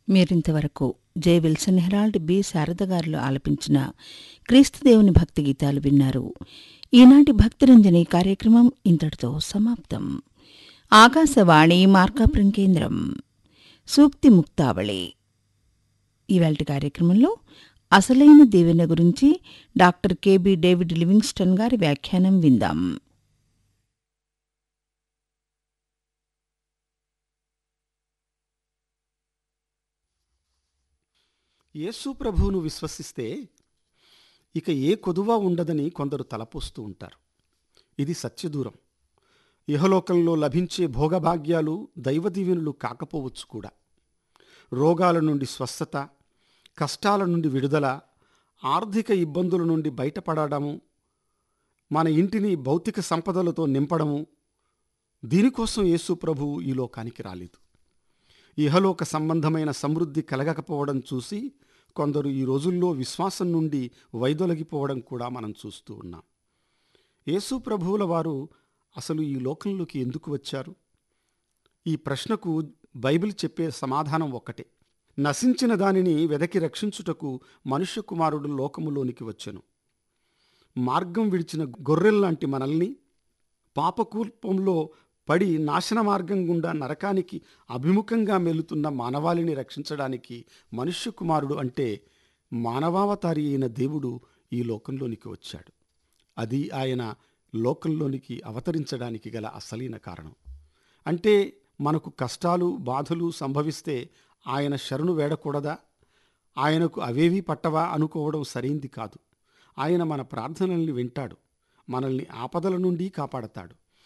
మీరింతవరకు J Wilson Harold B Sharada గారులు ఆలపించిన క్రీస్తుదేవుని భక్తి గీతాలు విన్నారు ఈనాటి భక్తిరంజని కార్యక్రమం ఇంతటితో సమాప్తం ఆకాశవాణి మార్కాపురం కేంద్రం సూక్తి ముక్తావళి ఇవాల్టి కార్యక్రమంలో అసలైన దీవెన గురించి డాక్టర్ కెబి డేవిడ్ లివింగ్స్టన్ గారి వ్యాఖ్యానం విందాం యేసు ప్రభువును విశ్వసిస్తే ఇక ఏ కొదువ ఉండదని కొందరు తలపోస్తూ ఉంటారు ఇది సత్యదూరం ఇహలోకంలో లభించే భోగభాగ్యాలు దైవదీవెనులు కాకపోవచ్చు కూడా రోగాల నుండి స్వస్థత కష్టాల నుండి విడుదల ఆర్థిక ఇబ్బందుల నుండి బయటపడడము మన ఇంటిని భౌతిక సంపదలతో నింపడము దీనికోసం యేసు ప్రభువు ఈ లోకానికి రాలేదు ఇహలోక సంబంధమైన సమృద్ధి కలగకపోవడం చూసి కొందరు ఈ రోజుల్లో విశ్వాసం నుండి వైదొలగిపోవడం కూడా మనం చూస్తూ ఉన్నాం యేసు ప్రభువుల వారు అసలు ఈ లోకంలోకి ఎందుకు వచ్చారు ఈ ప్రశ్నకు బైబిల్ చెప్పే సమాధానం ఒక్కటే నశించిన దానిని వెదకి రక్షించుటకు మనుష్య కుమారుడు లోకములోనికి వచ్చెను మార్గం విడిచిన గొర్రెల్లాంటి మనల్ని పాపకూల్పంలో పడి నాశన మార్గం గుండా నరకానికి అభిముఖంగా మెలుతున్న మానవాళిని రక్షించడానికి మనుష్య కుమారుడు అంటే మానవావతారి అయిన దేవుడు ఈ లోకంలోనికి వచ్చాడు అది ఆయన లోకంలోనికి అవతరించడానికి గల అసలైన కారణం అంటే మనకు కష్టాలు బాధలు సంభవిస్తే ఆయన శరణు వేడకూడదా ఆయనకు అవేవీ పట్టవా అనుకోవడం సరైంది కాదు ఆయన మన ప్రార్థనల్ని వింటాడు మనల్ని ఆపదల నుండి కాపాడతాడు